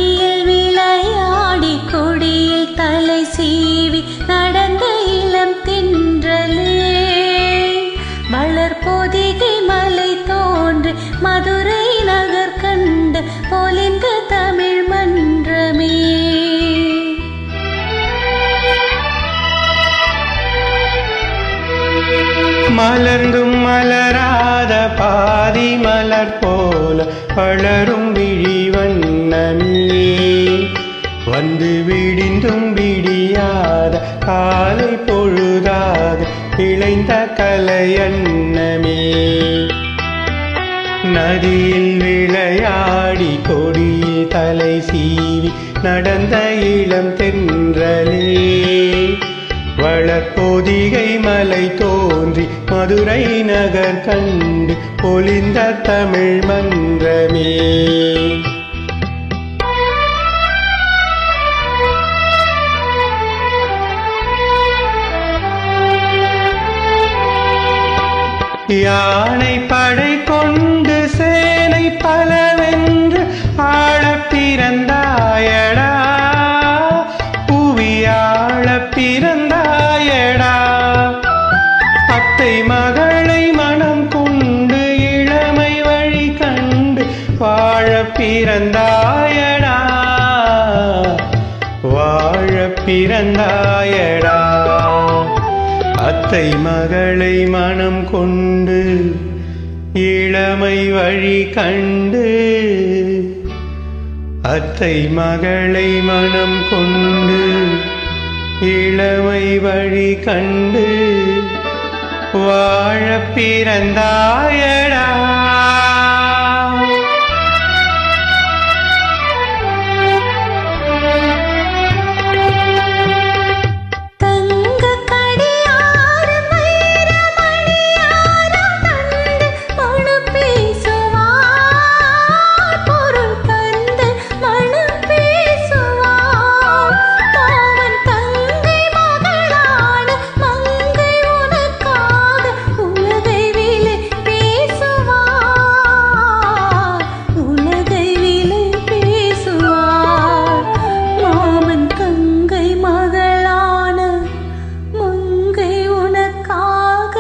நதியில் விளையாடி கொடியில் தலை சீவி நடந்த இளம் தின்றலே வளர் பொதிகை மலை தோன்றி மதுரை நகர் கண்டு பொலிந்த தமிழ் மன்றமே மலர்ந்தும் மலராத பாதி மலர் போல வளரும் விழி வண்ணமே வந்து விடிந்தும் விடியாத காலை பொழுதாக இளைந்த கலையன்னமே நதியில் விளையாடி கொடியில் தலை சீவி நடந்த இளம் தென்றலே வளர்பொதிகை மலை தோன்றி மதுரை நகர் கண்டு பொலிந்த தமிழ் மன்றமே யானை படை கொண்டு சேனை பலவென்று ஆளப் பிறந்தாயடா புவியாள பிறந்தாயடா அத்தை மகளை மனம் கொண்டு இளமை வழி கண்டு வாழ பிறந்தாயடா வாழ பிறந்தாயடா அத்தை மகளை மனம் கொண்டு இளமை வழி கண்டு அத்தை மகளை மனம் கொண்டு இளமை வழி கண்டு வாழ பிறந்தாயடா தங்க கடியாரம் வைரமணியாரம் தந்து மணம் பேசுவார் பொருள் தந்து மணம் பேசுவார் மாமன் தங்கை மகளான மங்கை உனக்காக உலகை விலை பேசுவார் உலகை விலை பேசுவார் மாமன் தங்கை மகளான மங்கை உனக்காக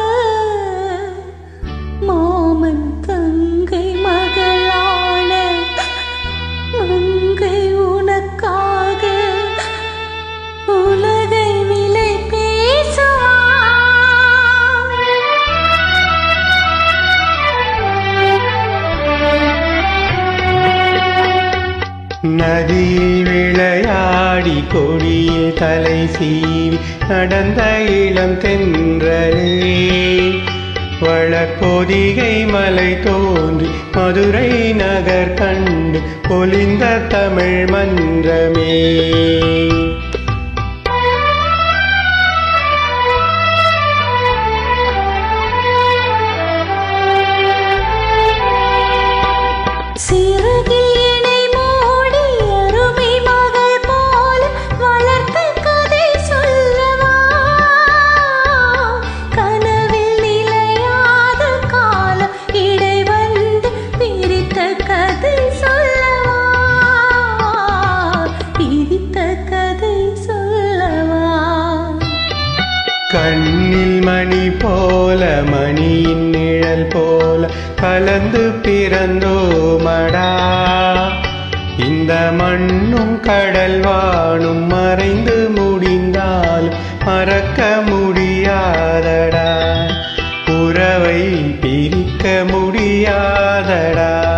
மாமன் தங்கை மகளான மங்கை உனக்காக உலகை விலை பேசுவார் நதியில் விளையாடி கொடியில் தலை சீவி நடந்த இளம் தென்றலே வளர்பொதிகை மலை தோன்றி மதுரை நகர் கண்டு பொலிந்த தமிழ் மன்றமே சிறகில் இணை மூடி அருமை மகள் போல வளர்த்த கதை சொல்லவா கனவில் நிலையாத காலம் இடை வந்து பிரித்த கதை சொல்லவா பிரித்த கதை சொல்லவா கண்ணில் மணி போல மணியின் நிழல் போல கலந்து பிறந்தோமடா இந்த மண்ணும் கடல் வானும் மறைந்து முடிந்தால் மறக்க முடியாதடா உறவை பிரிக்க முடியாதடா